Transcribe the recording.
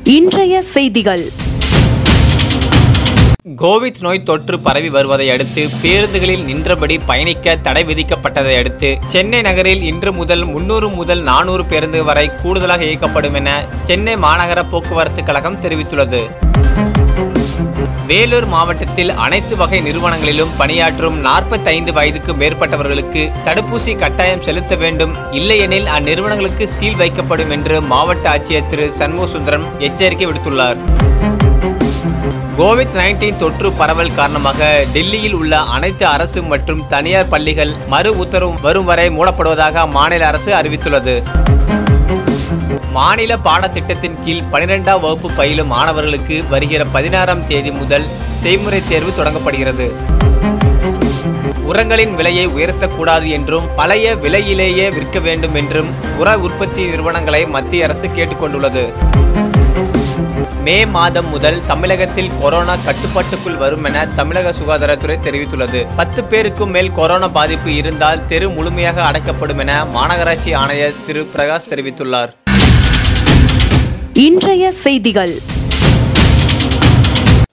இன்றைய செய்திகள் கோவிட் நோய் தொற்று பரவி வருவதை அடுத்து பேருந்துகளில் நின்றபடி பயணிக்க தடை விதிக்கப்பட்டதை அடுத்து சென்னை நகரில் இன்று முதல் முன்னூறு முதல் நானூறு பேருந்து வரை கூடுதலாக இயக்கப்படும் என சென்னை மாநகர போக்குவரத்து கழகம் தெரிவித்துள்ளது வேலூர் மாவட்டத்தில் அனைத்து வகை நிறுவனங்களிலும் பணியாற்றும் 45 வயதுக்கு மேற்பட்டவர்களுக்கு தடுப்பூசி கட்டாயம் செலுத்த வேண்டும் இல்லையெனில் அந்நிறுவனங்களுக்கு சீல் வைக்கப்படும் என்று மாவட்ட ஆட்சியர் திரு சண்முகசுந்தரம் எச்சரிக்கை விடுத்துள்ளார் கோவிட் 19 தொற்று பரவல் காரணமாக டெல்லியில் உள்ள அனைத்து அரசு மற்றும் தனியார் பள்ளிகள் மறு உத்தரவு வரும் வரை மூடப்படுவதாக அம்மாநில அரசு அறிவித்துள்ளது மாநில பாடத்திட்டத்தின் கீழ் பனிரெண்டாம் வகுப்பு பயிலும் மாணவர்களுக்கு வருகிற பதினாறாம் தேதி முதல் செய்முறை தேர்வு தொடங்கப்படுகிறது உரங்களின் விலையை உயர்த்தக்கூடாது என்றும் பழைய விலையிலேயே விற்க வேண்டும் என்றும் உர உற்பத்தி நிறுவனங்களை மத்திய அரசு கேட்டுக்கொண்டுள்ளது மே மாதம் முதல் தமிழகத்தில் கொரோனா கட்டுப்பாட்டுக்குள் வரும் என தமிழக சுகாதாரத்துறை தெரிவித்துள்ளது பத்து பேருக்கும் மேல் கொரோனா பாதிப்பு இருந்தால் தெரு முழுமையாக அடைக்கப்படும் என மாநகராட்சி ஆணையர் திரு பிரகாஷ் தெரிவித்துள்ளார் இன்றைய செய்திகள்